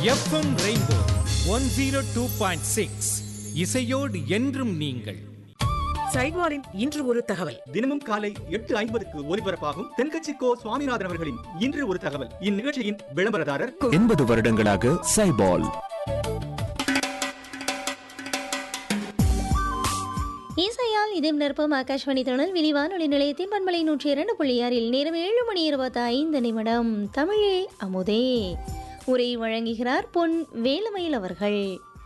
FM Rainbow one zero two point six இசையோடு என்றும் நீங்கள் சைட்வாரின் இன்று ஒரு தகவல் தினமும் காலை எட்டு ஐம்பதுக்கு ஒலிபரப்பாகும் தென்கட்சி கோ சுவாமிநாதன் அவர்களின் இன்று ஒரு தகவல் இந்நிகழ்ச்சியின் விளம்பரதாரர் எண்பது வருடங்களாக சைபால் இசையால் இதயம் நிரப்பும் ஆகாஷ்வாணி திருநெல்வேலி வானொலி நிலையத்தின் பண்பலை நூற்றி இரண்டு புள்ளி ஆறில் நேரம் ஏழு மணி இருபத்தி ஐந்து நிமிடம் தமிழே அமுதே உரை வழங்குகிறார் பொன் வேலுமயில் அவர்கள்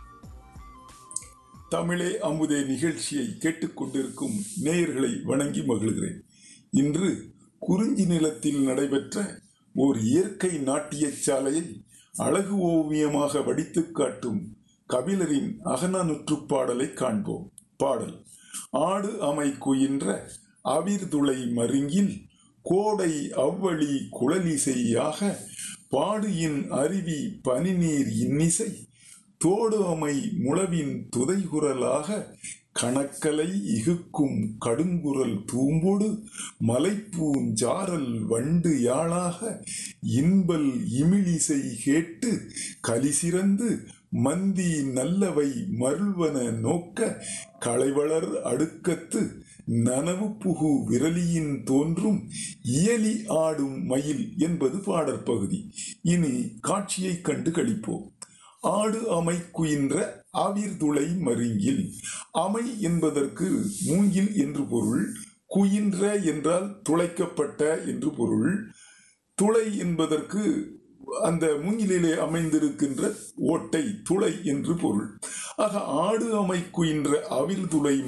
தமிழே அமுதே நிகழ்ச்சியை கேட்டுக்கொண்டிருக்கும் நேயர்களை வணங்கி மகிழ்கிறேன் இன்று குறிஞ்சி நிலத்தில் நடைபெற்ற ஓர் இயற்கை நாட்டியச் சாலையை அழகு ஓவியமாக வடித்துக் காட்டும் கபிலரின் அகநானூற்றுப் பாடலை காண்போம் பாடல் ஆடு அமை குயின்ற அவிர்துளை மருங்கில் கோடை அவ்வழி குழலிசையாக பாடியின் அருவி பனிநீர் இன்னிசை தோடு அமை முழவின் துதைகுரலாக கணக்கலை இகுக்கும் கடுங்குரல் தூம்போடு மலைப்பூஞ்சாரல் வண்டு யாழாக இன்பல் இமிழிசை கேட்டு கலிசிறந்து மந்தி நல்லவை மருள்வன நோக்க களைவளர் அடுக்கத்து நனவு புகு விரலியின் தோன்றும் இயலி ஆடும் மயில் என்பது பாடற்பகுதி இனி காட்சியைக் கண்டு கழிப்போம் ஆடு அமை குயின்ற ஆவிர்துளை மருங்கில் அமை என்பதற்கு மூங்கில் என்று பொருள் குயின்ற என்றால் துளைக்கப்பட்ட என்று பொருள் துளை என்பதற்கு அந்த மூங்கிலிலே அமைந்திருக்கின்ற ஓட்டை துளை என்று பொருள் ஆக ஆடு அமை குயின்ற அவிர்துளை